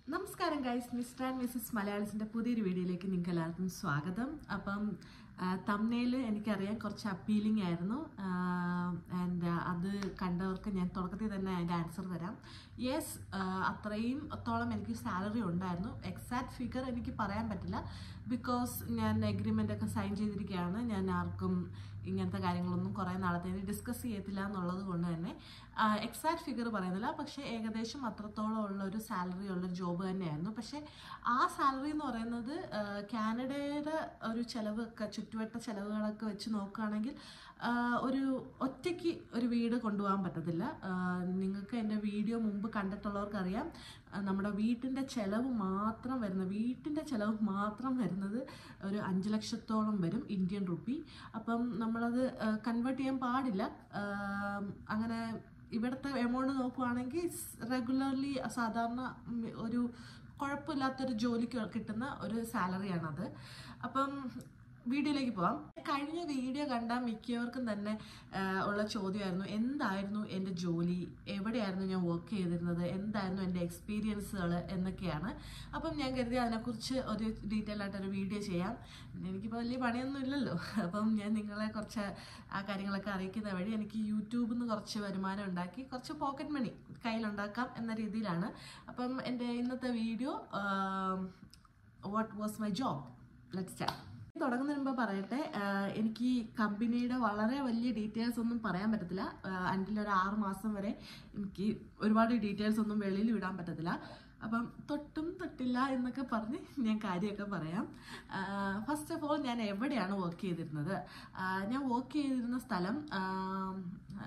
നമസ്കാരം guys mister and missus മലയാളീസിൻ്റെ പുതിയൊരു വീഡിയോയിലേക്ക് നിങ്ങൾക്ക് എല്ലാവർക്കും സ്വാഗതം അപ്പം തമ്മനയിൽ എനിക്കറിയാം കുറച്ച് അപ്പീലിംഗ് ആയിരുന്നു ആൻഡ് അത് കണ്ടവർക്ക് ഞാൻ തുടക്കത്തിൽ തന്നെ അതിൻ്റെ ആൻസർ തരാം യെസ് അത്രയും ത്തോളം എനിക്ക് സാലറി ഉണ്ടായിരുന്നു എക്സാക്ട് ഫിഗർ എനിക്ക് പറയാൻ പറ്റില്ല ബിക്കോസ് ഞാൻ എഗ്രിമെൻ്റ് ഒക്കെ സൈൻ ചെയ്തിരിക്കുകയാണ് ഞാൻ ആർക്കും ഇങ്ങനത്തെ കാര്യങ്ങളൊന്നും കുറേ നാളത്തേക്ക് ഡിസ്കസ് ചെയ്യത്തില്ല എന്നുള്ളത് കൊണ്ട് തന്നെ എക്സാക്ട് ഫിഗർ പറയുന്നില്ല പക്ഷേ ഏകദേശം അത്രത്തോളം ഉള്ള ഒരു സാലറി ഉള്ള ജോബ് തന്നെയായിരുന്നു പക്ഷേ ആ സാലറി എന്ന് പറയുന്നത് ആ, കാനഡയുടെ ഒരു ചിലവൊക്കെ ചുറ്റുവട്ട ചിലവുകളൊക്കെ വെച്ച് നോക്കുകയാണെങ്കിൽ ആ, ഒരു ഒറ്റയ്ക്ക് ഒരു വീട് കൊണ്ടുപോകാൻ പറ്റത്തില്ല ആ, നിങ്ങൾക്ക് എൻ്റെ വീഡിയോ മുമ്പ് കണ്ടിട്ടുള്ളവർക്കറിയാം ആ, നമ്മുടെ വീട്ടിൻ്റെ ചിലവ് മാത്രം വരുന്ന വീട്ടിൻ്റെ ചിലവ് മാത്രം വരുന്നത് ഒരു അഞ്ച് ലക്ഷത്തോളം വരും ഇന്ത്യൻ റുപ്പി അപ്പം നമ്മളത് കൺവേർട്ട് ചെയ്യാൻ പാടില്ല ആ, അങ്ങനെ ഇവിടുത്തെ എമൗണ്ട് നോക്കുവാണെങ്കിൽ റെഗുലർലി സാധാരണ ഉം, ഒരു കുഴപ്പമില്ലാത്തൊരു ജോലിക്ക് കിട്ടുന്ന ഒരു സാലറിയാണത് അപ്പം വീഡിയോയിലേക്ക് പോവാം കഴിഞ്ഞ വീഡിയോ കണ്ട മിക്കവർക്കും തന്നെ ആ, ഉള്ള ചോദ്യമായിരുന്നു എന്തായിരുന്നു എൻ്റെ ജോലി എവിടെയായിരുന്നു ഞാൻ വർക്ക് ചെയ്തിരുന്നത് എന്തായിരുന്നു എൻ്റെ എക്സ്പീരിയൻസുകൾ എന്നൊക്കെയാണ് അപ്പം ഞാൻ കരുതി അതിനെക്കുറിച്ച് ഒരു ഡീറ്റെയിൽ ആയിട്ടൊരു വീഡിയോ ചെയ്യാം എനിക്കിപ്പോൾ വലിയ പണിയൊന്നും ഇല്ലല്ലോ അപ്പം ഞാൻ നിങ്ങളെ കുറച്ച് ആ കാര്യങ്ങളൊക്കെ അറിയിക്കുന്ന വഴി എനിക്ക് യൂട്യൂബിൽ നിന്ന് കുറച്ച് വരുമാനം ഉണ്ടാക്കി കുറച്ച് പോക്കറ്റ് മണി കയ്യിലുണ്ടാക്കാം എന്ന രീതിയിലാണ് അപ്പം എൻ്റെ ഇന്നത്തെ video what was my job let start തുടങ്ങുന്നതിന് മുമ്പ് പറയട്ടെ ആഹ് എനിക്ക് കമ്പനിയുടെ വളരെ വലിയ ഡീറ്റെയിൽസ് ഒന്നും പറയാൻ പറ്റത്തില്ല അൻറ്റിൽ ഒരു ആറ് മാസം വരെ എനിക്ക് ഒരുപാട് ഡീറ്റെയിൽസ് ഒന്നും വെളിയിൽ വിടാൻ പറ്റത്തില്ല അപ്പം തൊട്ടും തൊട്ടില്ല എന്നൊക്കെ പറഞ്ഞ് ഞാൻ കാര്യമൊക്കെ പറയാം ഫസ്റ്റ് ഓഫ് ഓൾ ഞാൻ എവിടെയാണ് വർക്ക് ചെയ്തിരുന്നത് ആഹ് ഞാൻ വർക്ക് ചെയ്തിരുന്ന സ്ഥലം ആം,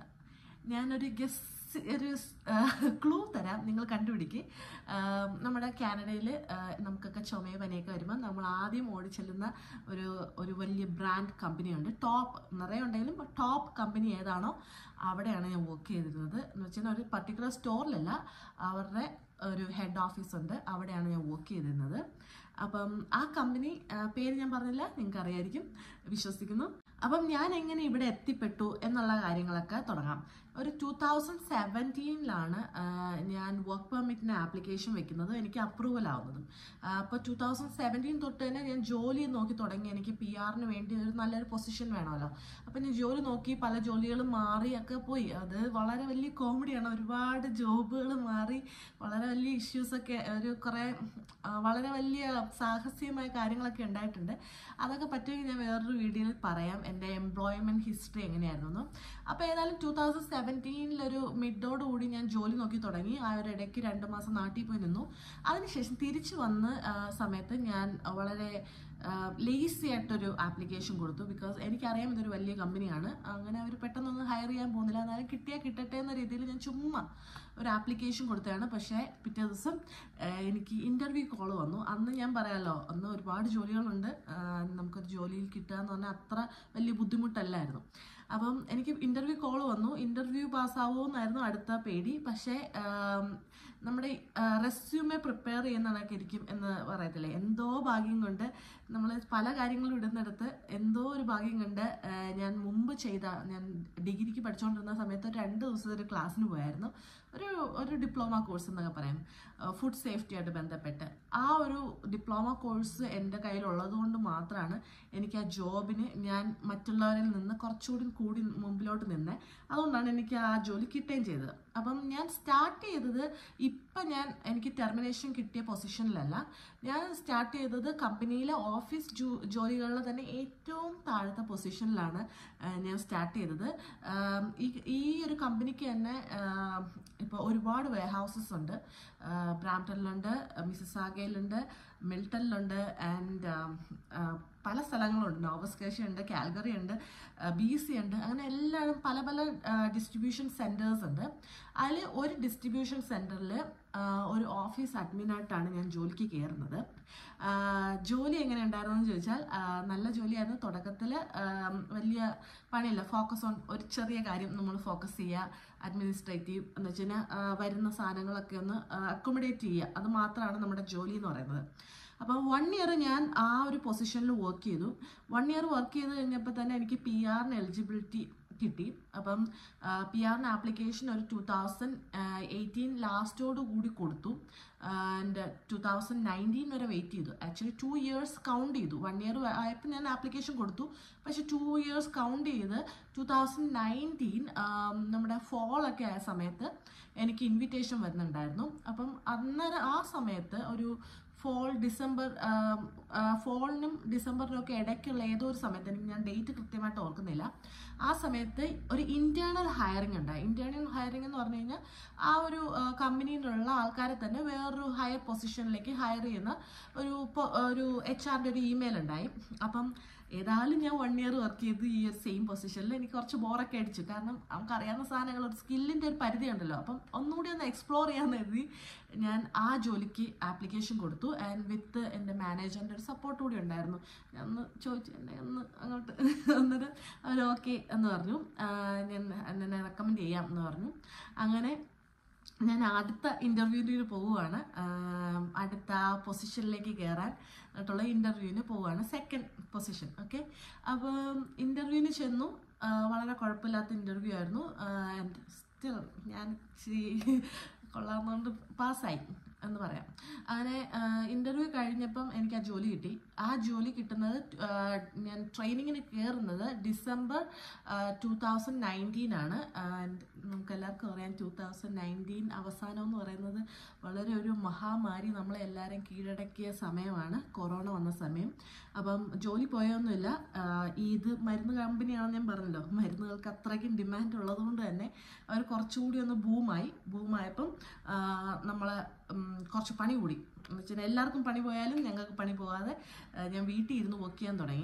ഞാനൊരു ഗസ് ഒരു ക്ലൂ തരാം നിങ്ങൾ കണ്ടുപിടിക്ക് ആം, നമ്മുടെ കാനഡയിൽ നമുക്കൊക്കെ ചുമയോ പനിയൊക്കെ വരുമ്പോൾ നമ്മൾ ആദ്യം ഓടിച്ചെല്ലുന്ന ഒരു ഒരു വലിയ ബ്രാൻഡ് കമ്പനിയുണ്ട് ടോപ്പ് നിറയെ ഉണ്ടെങ്കിലും ടോപ്പ് കമ്പനി ഏതാണോ അവിടെയാണ് ഞാൻ വർക്ക് ചെയ്തിരുന്നത് എന്ന് വെച്ചാൽ ഒരു പർട്ടിക്കുലർ സ്റ്റോറിലല്ല അവരുടെ ഒരു ഹെഡ് ഓഫീസ് ഉണ്ട് അവിടെയാണ് ഞാൻ വർക്ക് ചെയ്തിരുന്നത് അപ്പം ആ കമ്പനി പേര് ഞാൻ പറഞ്ഞില്ല നിങ്ങൾക്ക് അറിയായിരിക്കും വിശ്വസിക്കുന്നു അപ്പം ഞാൻ എങ്ങനെ ഇവിടെ എത്തിപ്പെട്ടു എന്നുള്ള കാര്യങ്ങളൊക്കെ തുടങ്ങാം ഒരു ടൂ തൗസൻഡ് സെവൻറ്റീനിലാണ് ഞാൻ വർക്ക് പെർമിറ്റിന് ആപ്ലിക്കേഷൻ വെക്കുന്നതും എനിക്ക് അപ്രൂവൽ ആവുന്നതും അപ്പോൾ ടൂ തൗസൻഡ് സെവൻറ്റീൻ തൊട്ട് തന്നെ ഞാൻ ജോലി നോക്കി തുടങ്ങി എനിക്ക് പി ആറിന് വേണ്ടി ഒരു നല്ലൊരു പൊസിഷൻ വേണമല്ലോ അപ്പം ഞാൻ ജോലി നോക്കി പല ജോലികളും മാറി ഒക്കെ പോയി അത് വളരെ വലിയ കോമഡിയാണ് ഒരുപാട് ജോബുകൾ മാറി വളരെ വലിയ ഇഷ്യൂസൊക്കെ ഒരു കുറേ ആ, വളരെ വലിയ സാഹസികമായ കാര്യങ്ങളൊക്കെ ഉണ്ടായിട്ടുണ്ട് അതൊക്കെ പറ്റുമെങ്കിൽ ഞാൻ വേറൊരു വീഡിയോയിൽ പറയാം എൻ്റെ എംപ്ലോയ്മെൻറ്റ് ഹിസ്റ്ററി എങ്ങനെയായിരുന്നു അപ്പോൾ ഏതായാലും ടൂ തൗസൻഡ് സെവൻറ്റീനിലൊരു മിഡോട് കൂടി ഞാൻ ജോലി നോക്കി തുടങ്ങി ആ ഒരു ഇടയ്ക്ക് രണ്ട് മാസം നാട്ടിൽ പോയി നിന്നു അതിനുശേഷം തിരിച്ചു വന്ന് ആ, സമയത്ത് ഞാൻ വളരെ ലേസി ആയിട്ടൊരു ആപ്ലിക്കേഷൻ കൊടുത്തു ബിക്കോസ് എനിക്കറിയാം ഇതൊരു വലിയ കമ്പനിയാണ് അങ്ങനെ അവർ പെട്ടെന്നൊന്നും ഹയർ ചെയ്യാൻ പോകുന്നില്ല എന്നാലും കിട്ടിയാൽ കിട്ടട്ടെ എന്ന രീതിയിൽ ഞാൻ ചുമ്മാ ഒരു ആപ്ലിക്കേഷൻ കൊടുത്തതാണ് പക്ഷേ പിറ്റേ ദിവസം ആ, എനിക്ക് ഇൻ്റർവ്യൂ കോൾ വന്നു അന്ന് ഞാൻ പറയാമല്ലോ അന്ന് ഒരുപാട് ജോലികളുണ്ട് ആ, നമുക്കൊരു ജോലിയിൽ കിട്ടുക എന്ന് പറഞ്ഞാൽ അത്ര വലിയ ബുദ്ധിമുട്ടല്ലായിരുന്നു അപ്പം എനിക്ക് ഇൻ്റർവ്യൂ കോൾ വന്നു ഇൻ്റർവ്യൂ പാസ്സാവുമോ എന്നായിരുന്നു അടുത്ത പേടി പക്ഷേ ആം, നമ്മുടെ റെസ്യൂമെ പ്രിപ്പയർ ചെയ്യുന്നതൊക്കെ ഇരിക്കും എന്ന് പറയത്തില്ലേ എന്തോ ഭാഗ്യം കൊണ്ട് നമ്മൾ പല കാര്യങ്ങളും ഇടുന്നിടത്ത് എന്തോ ഒരു ഭാഗ്യം കൊണ്ട് ആ, ഞാൻ മുമ്പ് ചെയ്ത ഞാൻ ഡിഗ്രിക്ക് പഠിച്ചുകൊണ്ടിരുന്ന സമയത്ത് ഒരു രണ്ട് ദിവസത്തെ ഒരു ക്ലാസ്സിന് പോയായിരുന്നു ഒരു ഒരു ഡിപ്ലോമ കോഴ്സ് എന്നൊക്കെ പറയാം ഫുഡ് സേഫ്റ്റി ആയിട്ട് ബന്ധപ്പെട്ട് ആ ഒരു ഡിപ്ലോമ കോഴ്സ് എൻ്റെ കയ്യിലുള്ളത് കൊണ്ട് മാത്രമാണ് എനിക്ക് ആ ജോബിന് ഞാൻ മറ്റുള്ളവരിൽ നിന്ന് കുറച്ചുകൂടി കൂടി മുമ്പിലോട്ട് നിന്നെ അതുകൊണ്ടാണ് എനിക്ക് ആ ജോലി കിട്ടുകയും ചെയ്തത് അപ്പം ഞാൻ സ്റ്റാർട്ട് ചെയ്തത് ഇപ്പം ഞാൻ എനിക്ക് ടെർമിനേഷൻ കിട്ടിയ പൊസിഷനിലല്ല ഞാൻ സ്റ്റാർട്ട് ചെയ്തത് കമ്പനിയിലെ ഓഫീസ് ജോ ജോലികളിൽ തന്നെ ഏറ്റവും താഴത്തെ പൊസിഷനിലാണ് ആ, ഞാൻ സ്റ്റാർട്ട് ചെയ്തത് ആം, ഈ ഈ ഒരു കമ്പനിക്ക് തന്നെ ഇപ്പോൾ ഒരുപാട് വെയർ ഹൗസസ് ഉണ്ട് ബ്രാംപ്ടണിലുണ്ട് മിസസാഗയിലുണ്ട് മിൽട്ടണിലുണ്ട് ആൻഡ് പല സ്ഥലങ്ങളുണ്ട് നോവസ്കേഷ്യ ഉണ്ട് കാൽഗറി ഉണ്ട് ബി സി ഉണ്ട് അങ്ങനെ എല്ലാവരും പല പല ഡിസ്ട്രിബ്യൂഷൻ സെൻറ്റേഴ്സ് ഉണ്ട് അതിൽ ഒരു ഡിസ്ട്രിബ്യൂഷൻ സെൻറ്ററിൽ ഒരു ഓഫീസ് അഡ്മിനായിട്ടാണ് ഞാൻ ജോലിക്ക് കയറുന്നത് ആ, ജോലി എങ്ങനെ ഉണ്ടായിരുന്നു എന്ന് ചോദിച്ചാൽ ആ, നല്ല ജോലിയായിരുന്നു തുടക്കത്തിൽ വലിയ പണിയില്ല ഫോക്കസ് ഓൺ ഒരു ചെറിയ കാര്യം നമ്മൾ ഫോക്കസ് ചെയ്യുക അഡ്മിനിസ്ട്രേറ്റീവ് എന്ന് വെച്ച് കഴിഞ്ഞാൽ വരുന്ന സാധനങ്ങളൊക്കെ ഒന്ന് അക്കോമഡേറ്റ് ചെയ്യുക അത് മാത്രമാണ് നമ്മുടെ ജോലി എന്ന് പറയുന്നത് അപ്പോൾ വൺ ഇയർ ഞാൻ ആ ഒരു പൊസിഷനിൽ വർക്ക് ചെയ്തു വൺ ഇയർ വർക്ക് ചെയ്ത് കഴിഞ്ഞപ്പോൾ തന്നെ എനിക്ക് പി ആറിന് എലിജിബിലിറ്റി കിട്ടി അപ്പം പി ആറിന് ആപ്ലിക്കേഷൻ ഒരു ടു തൗസൻഡ് എയ്റ്റീൻ ലാസ്റ്റോട് കൂടി കൊടുത്തു ആൻഡ് ടു തൗസൻഡ് നയൻറ്റീൻ വരെ വെയിറ്റ് ചെയ്തു ആക്ച്വലി ടു ഇയേഴ്സ് കൗണ്ട് ചെയ്തു വൺ ഇയർ ആയപ്പോൾ ഞാൻ ആപ്ലിക്കേഷൻ കൊടുത്തു പക്ഷെ ടു ഇയേഴ്സ് കൗണ്ട് ചെയ്ത് ടു തൗസൻഡ് നയൻറ്റീൻ നമ്മുടെ ഫോളൊക്കെ ആയ സമയത്ത് എനിക്ക് ഇൻവിറ്റേഷൻ വരുന്നുണ്ടായിരുന്നു അപ്പം അന്നേരം ആ സമയത്ത് ഒരു ഫോൾ ഡിസംബർ ഫോളിനും ഡിസംബറിനും ഒക്കെ ഇടയ്ക്കുള്ള ഏതോ ഒരു സമയത്ത് എനിക്ക് ഞാൻ ഡേറ്റ് കൃത്യമായിട്ട് ഓർക്കുന്നില്ല ആ സമയത്ത് ഒരു ഇന്റേണൽ ഹയറിംഗ് ഉണ്ടായി ഇന്റേണൽ ഹയറിംഗ് എന്ന് പറഞ്ഞു കഴിഞ്ഞാൽ ആ ഒരു കമ്പനിയിലുള്ള ആൾക്കാരെ തന്നെ വേറൊരു ഹയർ പൊസിഷനിലേക്ക് ഹയർ ചെയ്യുന്ന ഒരു പൊ- ഒരു എച്ച് ആറിൻ്റെ ഒരു ഇമെയിൽ ഉണ്ടായി അപ്പം ഏതായാലും ഞാൻ വൺ ഇയർ വർക്ക് ചെയ്ത് ഈ ഒരു സെയിം പൊസിഷനിൽ എനിക്ക് കുറച്ച് ബോറൊക്കെ അടിച്ചു കാരണം നമുക്കറിയാവുന്ന സാധനങ്ങൾ ഒരു സ്കില്ലിൻ്റെ ഒരു പരിധി ഉണ്ടല്ലോ അപ്പം ഒന്നുകൂടി ഒന്ന് എക്സ്പ്ലോർ ചെയ്യാമെന്ന് കരുതി ഞാൻ ആ ജോലിക്ക് ആപ്ലിക്കേഷൻ കൊടുത്തു ആൻഡ് വിത്ത് എൻ്റെ മാനേജറിൻ്റെ ഒരു സപ്പോർട്ട് കൂടി ഉണ്ടായിരുന്നു ഞാൻ ഒന്ന് ചോദിച്ചു എന്നെ ഒന്ന് അങ്ങോട്ട് എന്നിട്ട് അവർ ഓക്കെ എന്ന് പറഞ്ഞു ആ, ഞാൻ എന്നെ റെക്കമെൻഡ് ചെയ്യാം എന്ന് പറഞ്ഞു അങ്ങനെ ഞാൻ അടുത്ത ഇൻ്റർവ്യൂവിന് പോവുകയാണ് ആം, അടുത്ത പൊസിഷനിലേക്ക് കയറാൻ ആയിട്ടുള്ള ഇൻ്റർവ്യൂവിന് പോവുകയാണ് സെക്കൻഡ് പൊസിഷൻ ഓക്കെ അപ്പം ഇൻ്റർവ്യൂവിന് ചെന്നു ആ, വളരെ കുഴപ്പമില്ലാത്ത ഇൻ്റർവ്യൂ ആയിരുന്നു ആൻഡ് സ്റ്റിൽ ഞാൻ ഇച്ചിരി കൊള്ളാവുന്നതുകൊണ്ട് പാസ്സായി എന്ന് പറയാം അങ്ങനെ ഇൻ്റർവ്യൂ കഴിഞ്ഞപ്പം എനിക്ക് ആ ജോലി കിട്ടി ആ ജോലി കിട്ടുന്നത് ആ, ഞാൻ ട്രെയിനിങ്ങിന് കയറുന്നത് ഡിസംബർ ടു തൗസൻഡ് നയൻറ്റീൻ ആണ് ആൻഡ് നമുക്ക് എല്ലാവർക്കും അറിയാം ടു തൗസൻഡ് നയൻറ്റീൻ അവസാനം എന്ന് പറയുന്നത് വളരെ ഒരു മഹാമാരി നമ്മളെ എല്ലാവരെയും കീഴടക്കിയ സമയമാണ് കൊറോണ വന്ന സമയം അപ്പം ജോലി പോയൊന്നുമില്ല ആ, ഇത് മരുന്ന് കമ്പനിയാണെന്ന് ഞാൻ പറഞ്ഞല്ലോ മരുന്നുകൾക്ക് അത്രയ്ക്കും ഡിമാൻഡ് ഉള്ളതുകൊണ്ട് തന്നെ അവർ കുറച്ചുകൂടി ഒന്ന് ബൂമായി ബൂമായപ്പം നമ്മൾ കുറച്ച് പണി കൂടി എന്ന് വെച്ചാൽ എല്ലാവർക്കും പണി പോയാലും ഞങ്ങൾക്ക് പണി പോകാതെ ആ, ഞാൻ വീട്ടിൽ ഇരുന്ന് വർക്ക് ചെയ്യാൻ തുടങ്ങി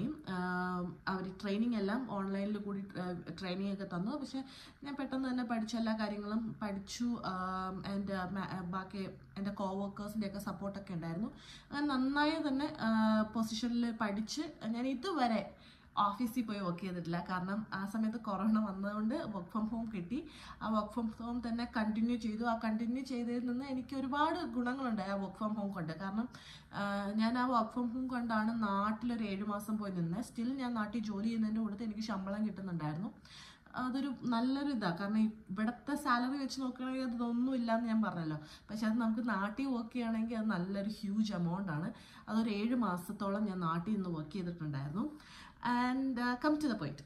അവർ ട്രെയിനിങ് എല്ലാം ഓൺലൈനിൽ കൂടി ട്രെയിനിങ് ഒക്കെ തന്നു പക്ഷെ ഞാൻ പെട്ടെന്ന് തന്നെ പഠിച്ച എല്ലാ കാര്യങ്ങളും പഠിച്ചു എൻ്റെ ബാക്കി എൻ്റെ കോ വർക്കേഴ്സിൻ്റെ ഒക്കെ സപ്പോർട്ടൊക്കെ ഉണ്ടായിരുന്നു അങ്ങനെ നന്നായി തന്നെ പൊസിഷനിൽ പഠിച്ച് ഞാൻ ഇതുവരെ ഓഫീസിൽ പോയി വർക്ക് ചെയ്തിട്ടില്ല കാരണം ആ സമയത്ത് കൊറോണ വന്നതുകൊണ്ട് വർക്ക് ഫ്രം ഹോം കിട്ടി ആ വർക്ക് ഫ്രം ഹോം തന്നെ കണ്ടിന്യൂ ചെയ്തു ആ കണ്ടിന്യൂ ചെയ്തതിൽ നിന്ന് എനിക്ക് ഒരുപാട് ഗുണങ്ങളുണ്ടായി ആ വർക്ക് ഫ്രം ഹോം കൊണ്ട് കാരണം ആ, ഞാൻ ആ വർക്ക് ഫ്രം ഹോം കൊണ്ടാണ് നാട്ടിലൊരു ഏഴ് മാസം പോയി നിന്നത് സ്റ്റിൽ ഞാൻ നാട്ടിൽ ജോലി ചെയ്യുന്നതിൻ്റെ കൂടെ എനിക്ക് ശമ്പളം കിട്ടുന്നുണ്ടായിരുന്നു അതൊരു നല്ലൊരു ഇതാണ് കാരണം ഇവിടുത്തെ സാലറി വെച്ച് നോക്കുകയാണെങ്കിൽ അത് ഇതൊന്നും ഇല്ലാന്ന് ഞാൻ പറഞ്ഞല്ലോ പക്ഷെ അത് നമുക്ക് നാട്ടിൽ വർക്ക് ചെയ്യുകയാണെങ്കിൽ അത് നല്ലൊരു ഹ്യൂജ് എമൗണ്ട് ആണ് അതൊരു ഏഴ് മാസത്തോളം ഞാൻ നാട്ടിൽ നിന്ന് വർക്ക് ചെയ്തിട്ടുണ്ടായിരുന്നു and come to the point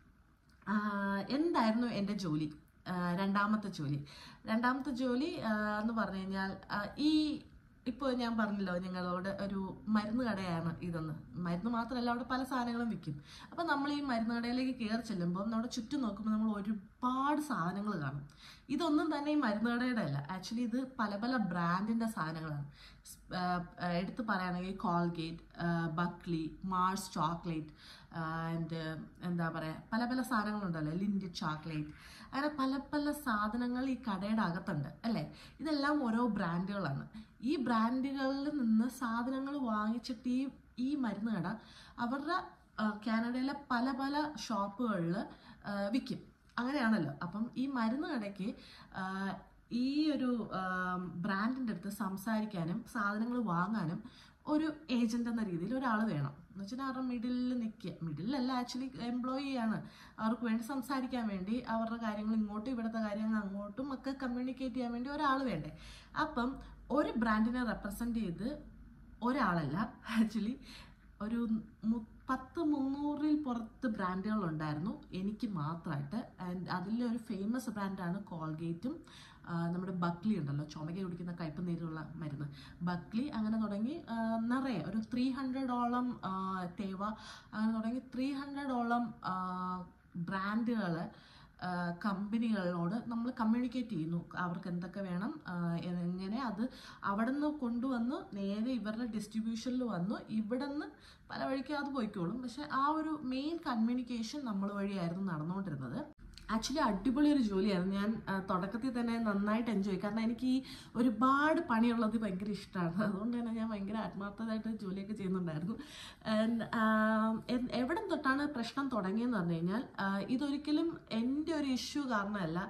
എന്തായിരുന്നു എൻ്റെ ജോലി ആ, രണ്ടാമത്തെ ജോലി രണ്ടാമത്തെ ജോലി ആ, എന്ന് പറഞ്ഞു കഴിഞ്ഞാൽ ആ, ഈ ഇപ്പോൾ ഞാൻ പറഞ്ഞല്ലോ ഞങ്ങളോട് ഒരു മരുന്ന് കടയാണ് ഇതെന്ന് മരുന്ന് മാത്രമല്ല അവിടെ പല സാധനങ്ങളും വിൽക്കും അപ്പം നമ്മൾ ഈ മരുന്ന് കടയിലേക്ക് കയറി ചെല്ലുമ്പോൾ നമ്മുടെ ചുറ്റും നോക്കുമ്പോൾ നമ്മൾ ഒരുപാട് സാധനങ്ങൾ കാണും ഇതൊന്നും തന്നെ ഈ മരുന്ന് കടയുടെ അല്ല ആക്ച്വലി ഇത് പല പല ബ്രാൻഡിൻ്റെ സാധനങ്ങളാണ് സ്- ആ, ആ, എടുത്ത് പറയുകയാണെങ്കിൽ കോൾഗേറ്റ് ബക്ലി മാർസ് ചോക്ലേറ്റ് ആൻഡ് എന്താ പറയുക പല പല സാധനങ്ങളുണ്ടല്ലോ ലിൻഡ് ചോക്ലേറ്റ് അങ്ങനെ പല പല സാധനങ്ങൾ ഈ കടയുടെ അകത്തുണ്ട് അല്ലേ ഇതെല്ലാം ഓരോ ബ്രാൻഡുകളാണ് ഈ ബ്രാൻഡുകളിൽ നിന്ന് സാധനങ്ങൾ വാങ്ങിച്ചിട്ട് ഈ ഈ മരുന്ന് കട അവരുടെ ആ, കാനഡയിലെ പല പല ഷോപ്പുകളിൽ വിൽക്കും അങ്ങനെയാണല്ലോ അപ്പം ഈ മരുന്ന് കടയ്ക്ക് ആ, ഈ ഒരു ബ്രാൻഡിൻ്റെ അടുത്ത് സംസാരിക്കാനും സാധനങ്ങൾ വാങ്ങാനും ഒരു ഏജന്റ് എന്ന രീതിയിൽ ഒരാൾ വേണം എന്ന് വെച്ചാൽ അവരുടെ മിഡിലിൽ നിൽക്കുക മിഡിലല്ല ആക്ച്വലി എംപ്ലോയി ആണ് അവർക്ക് വേണ്ടി സംസാരിക്കാൻ വേണ്ടി അവരുടെ കാര്യങ്ങൾ ഇങ്ങോട്ടും ഇവിടുത്തെ കാര്യങ്ങൾ അങ്ങോട്ടും ഒക്കെ കമ്മ്യൂണിക്കേറ്റ് ചെയ്യാൻ വേണ്ടി ഒരാൾ വേണ്ടേ അപ്പം ഒരു ബ്രാൻഡിനെ റെപ്രസെൻ്റ് ചെയ്ത് ഒരാളല്ല ആക്ച്വലി ഒരു മു- പത്ത് മുന്നൂറിൽ പുറത്ത് ബ്രാൻഡുകൾ ഉണ്ടായിരുന്നു എനിക്ക് മാത്രമായിട്ട് ആൻഡ് അതിലൊരു ഫേമസ് ബ്രാൻഡാണ് കോൾഗേറ്റും ആ, നമ്മുടെ ബക്ലി ഉണ്ടല്ലോ ചുമക കുടിക്കുന്ന കയ്പ് നീരുള്ള മരുന്ന് ബക്ലി അങ്ങനെ തുടങ്ങി ആ, നിറയെ ഒരു ത്രീ ഹൺഡ്രഡോളം തേവ അങ്ങനെ തുടങ്ങി ത്രീ ഹൺഡ്രഡോളം ബ്രാൻഡുകൾ കമ്പനികളോട് നമ്മൾ കമ്മ്യൂണിക്കേറ്റ് ചെയ്യുന്നു അവർക്ക് എന്തൊക്കെ വേണം ആ, എങ്ങനെ അത് അവിടെ നിന്ന് കൊണ്ടുവന്ന് നേരെ ഇവരുടെ ഡിസ്ട്രിബ്യൂഷനിൽ വന്നു ഇവിടെ നിന്ന് പല വഴിക്ക് അത് പോയിക്കോളും പക്ഷെ ആ ഒരു മെയിൻ കമ്മ്യൂണിക്കേഷൻ നമ്മൾ വഴിയായിരുന്നു നടന്നുകൊണ്ടിരുന്നത് ആക്ച്വലി അടിപൊളി ഒരു ജോലിയായിരുന്നു ഞാൻ ആ, തുടക്കത്തിൽ തന്നെ നന്നായിട്ട് എൻജോയ് കാരണം എനിക്ക് ഈ ഒരുപാട് പണിയുള്ളത് ഭയങ്കര ഇഷ്ടമാണ് അതുകൊണ്ട് തന്നെ ഞാൻ ഭയങ്കര ആത്മാർത്ഥമായിട്ട് ജോലിയൊക്കെ ചെയ്യുന്നുണ്ടായിരുന്നു And, ആം, എൻ- എവിടെ തൊട്ടാണ് പ്രശ്നം തുടങ്ങിയെന്ന് പറഞ്ഞു കഴിഞ്ഞാൽ ആ, ഇതൊരിക്കലും എൻ്റെ ഒരു ഇഷ്യൂ കാരണമല്ല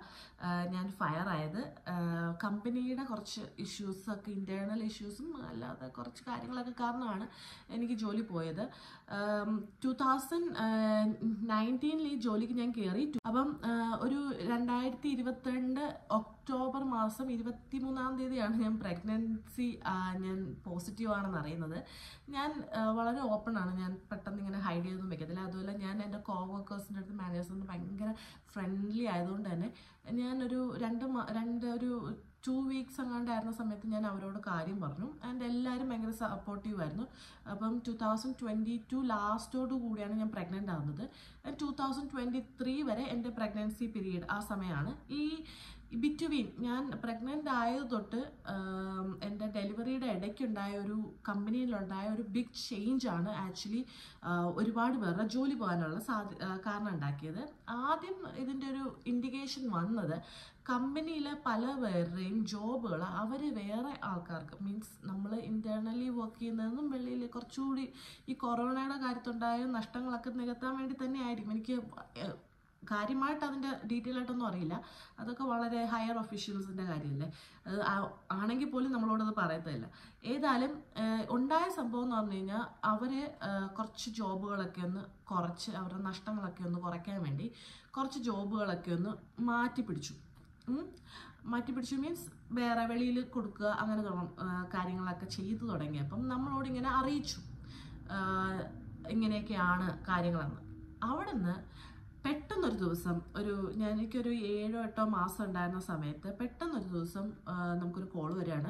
ഞാൻ ഫയർ ആയത് കമ്പനിയുടെ കുറച്ച് ഇഷ്യൂസൊക്കെ ഇൻറ്റേർണൽ ഇഷ്യൂസും അല്ലാതെ കുറച്ച് കാര്യങ്ങളൊക്കെ കാരണമാണ് എനിക്ക് ജോലി പോയത് ടു തൗസൻഡ് നയൻറ്റീനിൽ ഈ ജോലിക്ക് ഞാൻ കയറി അപ്പം ആ, ഒരു രണ്ടായിരത്തി ഇരുപത്തിരണ്ട് ഒക്ടോബർ മാസം ഇരുപത്തി മൂന്നാം തീയതിയാണ് ഞാൻ പ്രഗ്നൻസി ഞാൻ പോസിറ്റീവ് ആണെന്ന് അറിയുന്നത് ഞാൻ ആ, വളരെ ഓപ്പൺ ആണ് ഞാൻ പെട്ടെന്ന് ഇങ്ങനെ ഹൈഡ് ചെയ്തൊന്നും വെക്കത്തില്ല അതുപോലെ ഞാൻ എൻ്റെ കോ വർക്കേഴ്സിൻ്റെ അടുത്ത് മാനേജേഴ്സിൻ്റെ ഭയങ്കര ഫ്രണ്ട്ലി ആയതുകൊണ്ട് തന്നെ ഞാനൊരു രണ്ട് മാ- രണ്ട് ഒരു ടു വീക്സ് അങ്ങാണ്ടായിരുന്ന സമയത്ത് ഞാൻ അവരോട് കാര്യം പറഞ്ഞു ആൻഡ് എല്ലാവരും ഭയങ്കര സപ്പോർട്ടീവ് ആയിരുന്നു അപ്പം ടു തൗസൻഡ് ട്വൻറ്റി ടു ലാസ്റ്റോട് കൂടിയാണ് ഞാൻ പ്രഗ്നൻ്റ് ആവുന്നത് ടു തൗസൻഡ് ട്വൻറ്റി ത്രീ വരെ എൻ്റെ പ്രഗ്നൻസി പീരീഡ് ആ സമയമാണ് ഈ ബിറ്റ്വീൻ ഞാൻ പ്രഗ്നൻ്റ് ആയത് തൊട്ട് ആം, എൻ്റെ ഡെലിവറിയുടെ ഇടയ്ക്കുണ്ടായ ഒരു കമ്പനിയിലുണ്ടായ ഒരു ബിഗ് ചേഞ്ച് ആണ് ആക്ച്വലി ഒരുപാട് പേരുടെ ജോലി പോകാനുള്ള സാധ്യ ആ, കാരണം ഉണ്ടാക്കിയത് ആദ്യം ഇതിൻ്റെ ഒരു ഇൻഡിക്കേഷൻ വന്നത് കമ്പനിയിലെ പല പേരുടെയും ജോബുകൾ അവർ വേറെ ആൾക്കാർക്ക് മീൻസ് നമ്മൾ ഇൻറ്റേർണലി വർക്ക് ചെയ്യുന്നതെന്നും വെളിയിൽ കുറച്ചുകൂടി ഈ കൊറോണയുടെ കാര്യത്തുണ്ടായ നഷ്ടങ്ങളൊക്കെ നികത്താൻ വേണ്ടി തന്നെ ആയിരിക്കും എനിക്ക് ഏഹ്, കാര്യമായിട്ട് അതിൻ്റെ ഡീറ്റെയിൽ ആയിട്ടൊന്നും അറിയില്ല അതൊക്കെ വളരെ ഹയർ ഒഫീഷ്യൽസിൻ്റെ കാര്യമല്ലേ അത് ആ- ആണെങ്കിൽ പോലും നമ്മളോടത് പറയത്തില്ല ഏതായാലും ഏഹ്, ഉണ്ടായ സംഭവം എന്ന് പറഞ്ഞു കഴിഞ്ഞാൽ അവർ കുറച്ച് ജോബുകളൊക്കെ ഒന്ന് കുറച്ച് അവരുടെ നഷ്ടങ്ങളൊക്കെ ഒന്ന് കുറയ്ക്കാൻ വേണ്ടി കുറച്ച് ജോബുകളൊക്കെ ഒന്ന് മാറ്റി പിടിച്ചു ഉം. മാറ്റി പിടിച്ചു മീൻസ് വേറെ വെളിയിൽ കൊടുക്കുക അങ്ങനെ തുടങ്ങും ആ, കാര്യങ്ങളൊക്കെ ചെയ്തു തുടങ്ങിയപ്പം നമ്മളോട് ഇങ്ങനെ അറിയിച്ചു ആ, ഇങ്ങനെയൊക്കെയാണ് കാര്യങ്ങളെന്ന് അവിടെ നിന്ന് പെട്ടെന്നൊരു ദിവസം ഒരു ഞാൻ എനിക്കൊരു ഏഴോ എട്ടോ മാസം ഉണ്ടായിരുന്ന സമയത്ത് പെട്ടെന്നൊരു ദിവസം ആ, നമുക്കൊരു കോൾ വരികയാണ്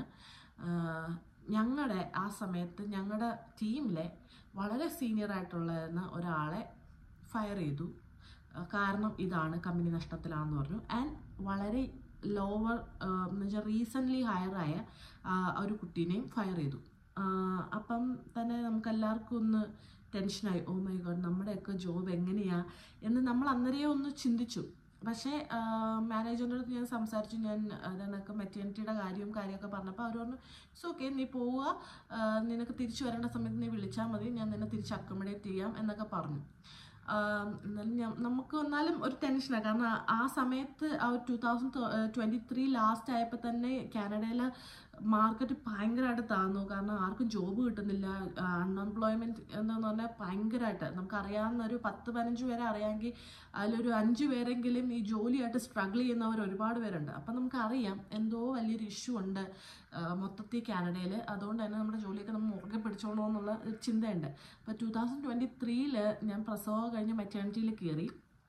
ഞങ്ങളുടെ ആ സമയത്ത് ഞങ്ങളുടെ ടീമിലെ വളരെ സീനിയർ ആയിട്ടുള്ള ഒരാളെ ഫയർ ചെയ്തു ആ, കാരണം ഇതാണ് കമ്പനി നഷ്ടത്തിലാണെന്ന് പറഞ്ഞു ആൻഡ് വളരെ ലോവർ എന്ന് വെച്ചാൽ റീസെൻ്റ്ലി ഹയറായ ഒരു കുട്ടീനെയും ഫയർ ചെയ്തു ആ, അപ്പം തന്നെ നമുക്ക് എല്ലാവർക്കും ഒന്ന് ടെൻഷനായി ഓ മൈ ഗോഡ് നമ്മുടെയൊക്കെ ജോബ് എങ്ങനെയാ എന്ന് നമ്മൾ അന്നേരേ ഒന്ന് ചിന്തിച്ചു പക്ഷേ മാനേജറിൻ്റെ അടുത്ത് ഞാൻ സംസാരിച്ചു ഞാൻ അതിനൊക്കെ മെറ്റേണിറ്റിയുടെ കാര്യവും കാര്യമൊക്കെ പറഞ്ഞപ്പോൾ അവർ പറഞ്ഞു ഇറ്റ്സ് ഓക്കെ നീ പോവുക ആ, നിനക്ക് തിരിച്ചു വരേണ്ട സമയത്ത് നീ വിളിച്ചാൽ മതി ഞാൻ നിന്നെ തിരിച്ച് അക്കോമഡേറ്റ് ചെയ്യാം എന്നൊക്കെ പറഞ്ഞു ആം, എന്നാലും ഞാൻ നമുക്ക് എന്നാലും ഒരു ടെൻഷനാണ് കാരണം ആ- ആ സമയത്ത് ആ ഒരു two thousand twenty three last ആയപ്പോൾ തന്നെ കാനഡയിലെ മാർക്കറ്റ് ഭയങ്കരമായിട്ട് താന്നു കാരണം ആർക്കും ജോബ് കിട്ടുന്നില്ല അൺഎംപ്ലോയ്മെൻറ്റ് എന്താന്ന് പറഞ്ഞാൽ ഭയങ്കരമായിട്ട് നമുക്കറിയാവുന്ന ഒരു പത്ത് പതിനഞ്ച് പേരെ അറിയാമെങ്കിൽ അതിലൊരു അഞ്ച് പേരെങ്കിലും ഈ ജോലിയായിട്ട് സ്ട്രഗിൾ ചെയ്യുന്നവർ ഒരുപാട് പേരുണ്ട് അപ്പം നമുക്കറിയാം എന്തോ വലിയൊരു ഇഷ്യൂ ഉണ്ട് ആ, മൊത്തത്തിൽ കാനഡയിൽ അതുകൊണ്ട് തന്നെ നമ്മുടെ ജോലിയൊക്കെ നമ്മൾ മുറുകെ പിടിച്ചോളൂ എന്നുള്ള ഒരു ചിന്തയുണ്ട് അപ്പോൾ ടൂ തൗസൻഡ് ട്വൻറ്റി ത്രീയിൽ ഞാൻ പ്രസവം കഴിഞ്ഞ് മെറ്റേണിറ്റിയിൽ കയറി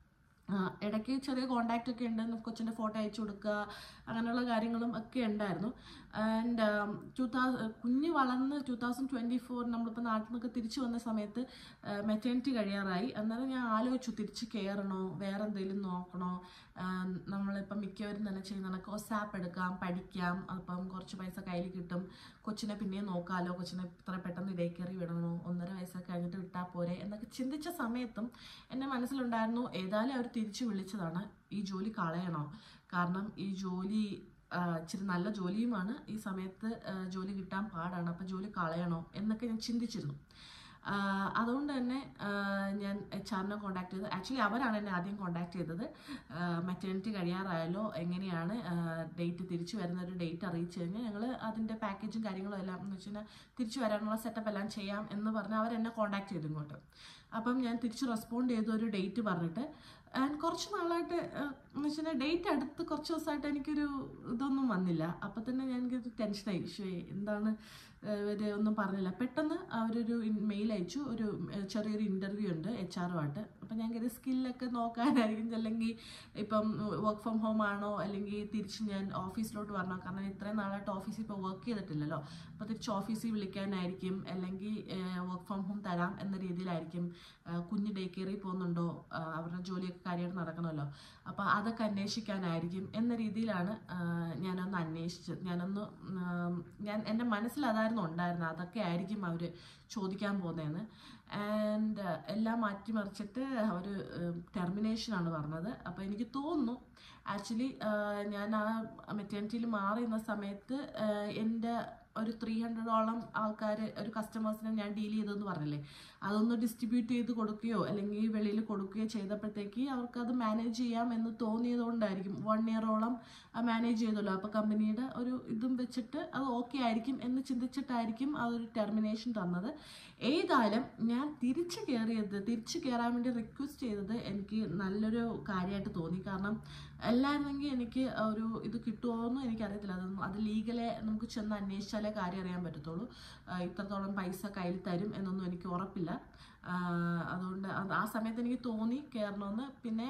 ആ, ഇടയ്ക്ക് ചെറിയ കോണ്ടാക്റ്റ് ഒക്കെ ഉണ്ട് നമുക്ക് കൊച്ചിൻ്റെ ഫോട്ടോ അയച്ചു കൊടുക്കുക അങ്ങനെയുള്ള കാര്യങ്ങളും ഒക്കെ ഉണ്ടായിരുന്നു ആൻഡ് ടു തൗസൻഡ് കുഞ്ഞ് വളർന്ന് ടു തൗസൻഡ് ട്വൻറ്റി ഫോർ നമ്മളിപ്പോൾ നാട്ടിൽ നിന്നൊക്കെ തിരിച്ചു വന്ന സമയത്ത് മെറ്റേണിറ്റി കഴിയാറായി അന്നേരം ഞാൻ ആലോചിച്ചു തിരിച്ച് കയറണോ വേറെ എന്തെങ്കിലും നോക്കണോ ആം, നമ്മളിപ്പം മിക്കവരും തന്നെ ചെയ്യുന്ന കോസാപ്പ് എടുക്കാം പഠിക്കാം അപ്പം കുറച്ച് പൈസ കയ്യിൽ കിട്ടും കൊച്ചിനെ പിന്നെയും നോക്കാമല്ലോ കൊച്ചിനെ ഇത്ര പെട്ടെന്ന് ഡേ കയറി വിടണോ ഒന്നര വയസ്സൊക്കെ കഴിഞ്ഞിട്ട് വിട്ടാൽ പോരെ എന്നൊക്കെ ചിന്തിച്ച സമയത്തും എൻ്റെ മനസ്സിലുണ്ടായിരുന്നു ഏതായാലും അവർ തിരിച്ചു വിളിച്ചതാണ് ഈ ജോലി കളയണോ കാരണം ഈ ജോലി ആ, ഇച്ചിരി നല്ല ജോലിയുമാണ് ഈ സമയത്ത് ആ, ജോലി കിട്ടാൻ പാടാണ് അപ്പോൾ ജോലി കളയണോ എന്നൊക്കെ ഞാൻ ചിന്തിച്ചിരുന്നു ആ, അതുകൊണ്ട് തന്നെ ആ, ഞാൻ എച്ച് ആറിനെ കോൺടാക്ട് ചെയ്തു ആക്ച്വലി അവരാണ് എന്നെ ആദ്യം കോൺടാക്ട് ചെയ്തത് മെറ്റേണിറ്റി കഴിയാറായാലോ എങ്ങനെയാണ് ഡേറ്റ് തിരിച്ചു വരുന്ന ഒരു ഡേറ്റ് അറിയിച്ചു കഴിഞ്ഞാൽ ഞങ്ങൾ അതിൻ്റെ പാക്കേജും കാര്യങ്ങളും എല്ലാം എന്ന് വെച്ച് കഴിഞ്ഞാൽ തിരിച്ചു വരാനുള്ള സെറ്റപ്പ് എല്ലാം ചെയ്യാം എന്ന് പറഞ്ഞ് അവരെന്നെ കോൺടാക്ട് ചെയ്തു ഇങ്ങോട്ട് അപ്പം ഞാൻ തിരിച്ച് റെസ്പോണ്ട് ചെയ്ത ഒരു ഡേറ്റ് പറഞ്ഞിട്ട് ആൻഡ് കുറച്ച് നാളായിട്ട് ഏഹ്, എന്ന് വെച്ചാൽ ഡേറ്റ് അടുത്ത് കുറച്ച് ദിവസമായിട്ട് എനിക്കൊരു ഇതൊന്നും വന്നില്ല അപ്പം തന്നെ ഞാൻ എനിക്കൊരു ടെൻഷനായി പക്ഷേ എന്താണ് ഇവർ ഒന്നും പറഞ്ഞില്ല പെട്ടെന്ന് അവരൊരു മെയിൽ അയച്ചു ഒരു ഏഹ്, ചെറിയൊരു ഇൻ്റർവ്യൂ ഉണ്ട് എച്ച് ആറുമായിട്ട് അപ്പം ഞാൻ കരുതി സ്കില്ലൊക്കെ നോക്കാനായിരിക്കും അല്ലെങ്കിൽ ഇപ്പം വർക്ക് ഫ്രം ഹോം ആണോ അല്ലെങ്കിൽ തിരിച്ച് ഞാൻ ഓഫീസിലോട്ട് വരണോ കാരണം ഇത്രയും നാളായിട്ട് ഓഫീസിൽ ഇപ്പോൾ വർക്ക് ചെയ്തിട്ടില്ലല്ലോ അപ്പോൾ തിരിച്ച് ഓഫീസിൽ വിളിക്കാനായിരിക്കും അല്ലെങ്കിൽ വർക്ക് ഫ്രം ഹോം തരാം എന്ന രീതിയിലായിരിക്കും ആ, കുഞ്ഞ് ഡേ കെയറിൽ പോകുന്നുണ്ടോ ആ, അവരുടെ ജോലിയൊക്കെ കാര്യമായിട്ട് നടക്കണമല്ലോ അപ്പോൾ അതൊക്കെ അന്വേഷിക്കാനായിരിക്കും എന്ന രീതിയിലാണ് ആ, ഞാനൊന്ന് അന്വേഷിച്ചത് ഞാനൊന്ന് ഉം, ഞാൻ എൻ്റെ മനസ്സിൽ അതായിരുന്നു ഉണ്ടായിരുന്നത് അതൊക്കെ ആയിരിക്കും അവർ ചോദിക്കാൻ പോകുന്നതെന്ന് ആൻഡ് എല്ലാം മാറ്റിമറിച്ചിട്ട് അവർ ടെർമിനേഷനാണ് പറഞ്ഞത് അപ്പോൾ എനിക്ക് തോന്നുന്നു ആക്ച്വലി ഞാൻ ആ മെറ്റേണിറ്റിയിൽ മാറി നിന്ന സമയത്ത് ആ, എൻ്റെ ഒരു ത്രീ ഹൺഡ്രഡോളം ആൾക്കാർ ഒരു കസ്റ്റമേഴ്സിനെ ഞാൻ ഡീൽ ചെയ്തതെന്ന് പറഞ്ഞില്ലേ അതൊന്ന് ഡിസ്ട്രിബ്യൂട്ട് ചെയ്ത് കൊടുക്കുകയോ അല്ലെങ്കിൽ വെളിയിൽ കൊടുക്കുകയോ ചെയ്തപ്പോഴത്തേക്ക് അവർക്കത് മാനേജ് ചെയ്യാം എന്ന് തോന്നിയതുകൊണ്ടായിരിക്കും വൺ ഇയറോളം മാനേജ് ചെയ്തല്ലോ അപ്പോൾ കമ്പനിയുടെ ഒരു ഇതും വെച്ചിട്ട് അത് ഓക്കെ ആയിരിക്കും എന്ന് ചിന്തിച്ചിട്ടായിരിക്കും അതൊരു ടെർമിനേഷൻ തന്നത് ഏതായാലും ഞാൻ തിരിച്ച് കയറിയത് തിരിച്ച് കയറാൻ വേണ്ടി റിക്വസ്റ്റ് ചെയ്തത് എനിക്ക് നല്ലൊരു കാര്യമായിട്ട് തോന്നി കാരണം അല്ലായിരുന്നെങ്കിൽ എനിക്ക് ഒരു ഇത് കിട്ടുമോ എന്നും എനിക്കറിയത്തില്ല അതൊന്നും അത് ലീഗലെ നമുക്ക് ചെന്ന് അന്വേഷിച്ചാലേ കാര്യം അറിയാൻ പറ്റത്തുള്ളൂ ആ, ഇത്രത്തോളം പൈസ കയ്യിൽ തരും എന്നൊന്നും എനിക്ക് ഉറപ്പില്ല ആ, അതുകൊണ്ട് അത് ആ സമയത്ത് എനിക്ക് തോന്നി കയറണമെന്ന് പിന്നെ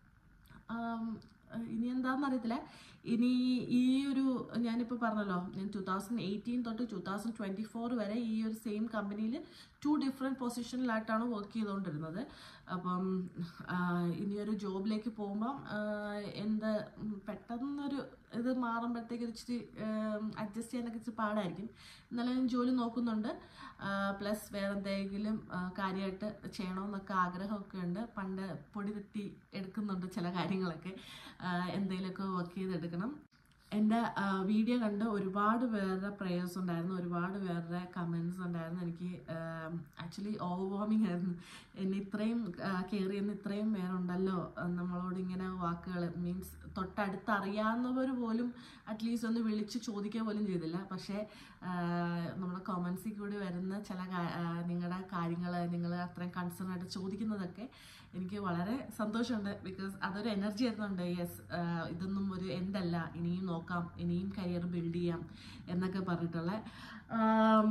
ആം, ഇനി എന്താണെന്ന് അറിയത്തില്ല ഇനി ഈ ഒരു ഞാനിപ്പോൾ പറഞ്ഞല്ലോ ഞാൻ ടു തൗസൻഡ് എയ്റ്റീൻ തൊട്ട് ടു തൗസൻഡ് ട്വൻറ്റി ഫോർ വരെ ഈ ഒരു സെയിം കമ്പനിയിൽ ടു ഡിഫറെൻറ്റ് പൊസിഷനിലായിട്ടാണ് വർക്ക് ചെയ്തുകൊണ്ടിരുന്നത് അപ്പം ആ, ഇനിയൊരു ജോബിലേക്ക് പോകുമ്പം ആ, എന്ത് ഉം, പെട്ടെന്നൊരു ഇത് മാറുമ്പോഴത്തേക്ക് ഒരു ഇച്ചിരി അഡ്ജസ്റ്റ് ചെയ്യാനൊക്കെ ഇച്ചിരി പാടായിരിക്കും എന്നാലും ഞാൻ ജോലി നോക്കുന്നുണ്ട് പ്ലസ് വേറെ എന്തെങ്കിലും കാര്യമായിട്ട് ചെയ്യണമെന്നൊക്കെ ആഗ്രഹമൊക്കെ ഉണ്ട് പണ്ട് പൊടി തട്ടി എടുക്കുന്നുണ്ട് ചില കാര്യങ്ങളൊക്കെ ആ, എന്തെങ്കിലുമൊക്കെ വർക്ക് ചെയ്തെടുക്കണം എൻ്റെ വീഡിയോ കണ്ട് ഒരുപാട് പേരുടെ പ്രേയേഴ്സ് ഉണ്ടായിരുന്നു ഒരുപാട് പേരുടെ കമൻസ് ഉണ്ടായിരുന്നു എനിക്ക് ആക്ച്വലി ഓവർ വാമിങ് ആയിരുന്നു എന്നെ ഇത്രയും കെയർ ചെയ്യുന്ന ഇത്രയും പേരുണ്ടല്ലോ ആ, നമ്മളോട് ഇങ്ങനെ വാക്കുകൾ മീൻസ് തൊട്ടടുത്ത് അറിയാവുന്നവർ പോലും അറ്റ്ലീസ്റ്റ് ഒന്ന് വിളിച്ച് ചോദിക്കുക പോലും ചെയ്തില്ല പക്ഷേ ആ, നമ്മുടെ കൊമൻസിൽ കൂടി വരുന്ന ചില നിങ്ങളുടെ കാര്യങ്ങൾ നിങ്ങൾ അത്രയും കൺസേൺ ആയിട്ട് ചോദിക്കുന്നതൊക്കെ എനിക്ക് വളരെ സന്തോഷമുണ്ട് ബിക്കോസ് അതൊരു എനർജി ആയിരുന്നുണ്ട് യെസ് ഇതൊന്നും ഒരു എൻഡല്ല ഇനിയും നോക്കാം ഇനിയും കരിയർ ബിൽഡ് ചെയ്യാം എന്നൊക്കെ പറഞ്ഞിട്ടുള്ള ആം,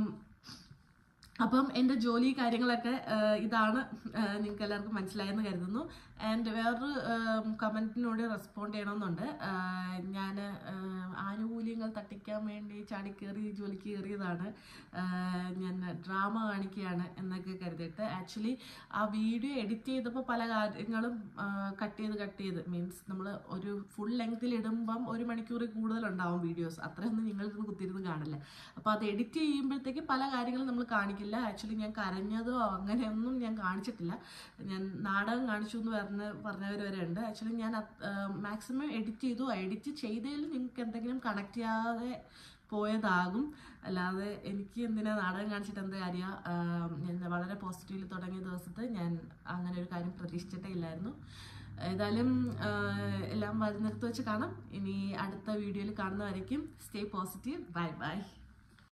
അപ്പം എൻ്റെ ജോലി കാര്യങ്ങളൊക്കെ ആ, ഇതാണ് നിങ്ങൾക്ക് എല്ലാവർക്കും മനസ്സിലായെന്ന് കരുതുന്നു ആൻഡ് വേറൊരു കമൻറ്റിനോട് റെസ്പോണ്ട് ചെയ്യണമെന്നുണ്ട് ഞാൻ ആനുകൂല്യങ്ങൾ തട്ടിക്കാൻ വേണ്ടി ചാടിക്കേറി ജോലിക്ക് കയറിയതാണ് ആ, ഞാൻ ഡ്രാമ കാണിക്കുകയാണ് എന്നൊക്കെ കരുതിയിട്ട് ആക്ച്വലി ആ വീഡിയോ എഡിറ്റ് ചെയ്തപ്പോൾ പല കാര്യങ്ങളും കട്ട് ചെയ്ത് കട്ട് ചെയ്ത് മീൻസ് നമ്മൾ ഒരു ഫുൾ ലെങ്ത്തിൽ ഇടുമ്പം ഒരു മണിക്കൂറിൽ കൂടുതലുണ്ടാവും വീഡിയോസ് അത്രയൊന്നും നിങ്ങളിരുന്ന് കുത്തിയിരുന്ന് കാണില്ല അപ്പോൾ അത് എഡിറ്റ് ചെയ്യുമ്പോഴത്തേക്ക് പല കാര്യങ്ങളും നമ്മൾ കാണിക്കില്ല ആക്ച്വലി ഞാൻ കരഞ്ഞതോ അങ്ങനെയൊന്നും ഞാൻ കാണിച്ചിട്ടില്ല ഞാൻ നാടകം കാണിച്ചു എന്ന് പറഞ്ഞ പറഞ്ഞവർ വരെ ഉണ്ട് ആക്ച്വലി ഞാൻ മാക്സിമം എഡിറ്റ് ചെയ്തു എഡിറ്റ് ചെയ്തതിൽ നിങ്ങൾക്ക് എന്തെങ്കിലും കണക്ട് ചെയ്യാതെ പോയതാകും അല്ലാതെ എനിക്ക് എന്തിനാ നാടകം കാണിച്ചിട്ട് എന്ത് കാര്യം ഞാൻ വളരെ പോസിറ്റീവിൽ തുടങ്ങിയ ദിവസത്ത് ഞാൻ അങ്ങനെ ഒരു കാര്യം പ്രതീക്ഷിച്ചിട്ടേ ഇല്ലായിരുന്നു ഏതായാലും ആ, എല്ലാം വരുന്നിടത്ത് വെച്ച് കാണാം ഇനി അടുത്ത വീഡിയോയിൽ കാണുന്നവരേക്കും സ്റ്റേ പോസിറ്റീവ് ബൈ ബൈ